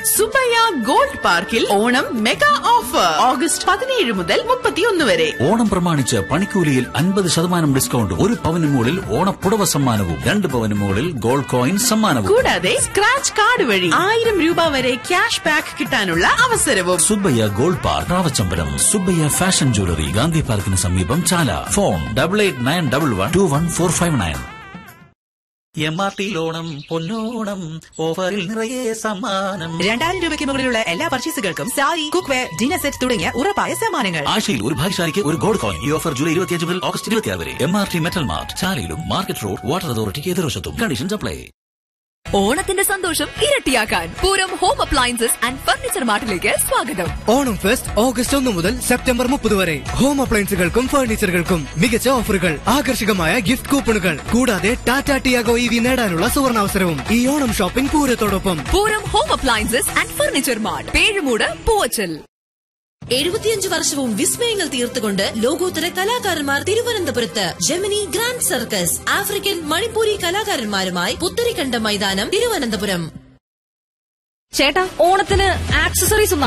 Subbaiah gold പാർക്കിൽ Onam mega offer August പതിനേഴ് മുതൽ മുപ്പത്തിയൊന്ന് വരെ ഓണം പ്രമാണിച്ച് പണിക്കൂലിയിൽ അൻപത് ശതമാനം ഡിസ്കൗണ്ട് ഒരു പവന് മുകളിൽ ഓണപ്പുടവ സമ്മാനവും രണ്ട് പവന് മുകളിൽ ഗോൾഡ് കോയിൻ സമ്മാനവും കൂടാതെ സ്ക്രാച്ച് കാർഡ് വഴി ആയിരം രൂപ വരെ ക്യാഷ് ബാക്ക് കിട്ടാനുള്ള അവസരവും സുബ്ബയ്യ ഗോൾഡ് പാർക്ക് റാവച്ചമ്പലം സുബ്ബയ്യ ഫാഷൻ ജ്വല്ലറി ഗാന്ധി പാർക്കിന് സമീപം Chala phone double eight nine double one two one four five nine M R T ലോണം പൊന്നോണം ഓഫറിൽ നിറയെ സമ്മാനം രണ്ടായിരം രൂപയ്ക്ക് മുകളിലുള്ള എല്ലാ പർച്ചേസുകൾക്കും sari cookware dinner set തുടങ്ങിയ ഉറപ്പായ സമ്മാനങ്ങൾ ആഴ്ചയിൽ ഒരു ഭാഗ്യശാലിക്ക് ഒരു ഗോൾഡ് കോയിൻ ഈ ഓഫർ ജൂലൈ ഇരുപത്തിയഞ്ച് മുതൽ ഓഗസ്റ്റ് ഇരുപത്തിയാറ് വരെ M R T metal mart ചാലയിലും മാർക്കറ്റ് റോഡ് വാട്ടർ അതോറിറ്റിക്ക് എതിർവശത്തും കണ്ടീഷൻസ് അപ്ലൈ ഓണത്തിന്റെ സന്തോഷം ഇരട്ടിയാക്കാൻ Pooram home appliances and furniture മാർട്ടിലേക്ക് സ്വാഗതം ഓണം ഫെസ്റ്റ് ഓഗസ്റ്റ് ഒന്ന് മുതൽ സെപ്റ്റംബർ മുപ്പത് വരെ ഹോം അപ്ലയൻസുകൾക്കും ഫർണിച്ചറുകൾക്കും മികച്ച ഓഫറുകൾ ആകർഷകമായ ഗിഫ്റ്റ് കൂപ്പണുകൾ കൂടാതെ ടാറ്റ ടിയാഗോ ഇ വി നേടാനുള്ള സുവർണാവസരവും ഈ ഓണം ഷോപ്പിംഗ് പൂരത്തോടൊപ്പം Pooram home appliances and furniture mart Pezhumoodu Poovachal എഴുപത്തിയഞ്ച് വർഷവും വിസ്മയങ്ങൾ തീർത്തുകൊണ്ട് ലോകോത്തര കലാകാരന്മാർ തിരുവനന്തപുരത്ത് Gemini grand circus African Manipuri കലാകാരന്മാരുമായി പുത്തരിക്കണ്ട മൈതാനം തിരുവനന്തപുരം ചേട്ടാ ഓണത്തിന് ആക്സസറീസ്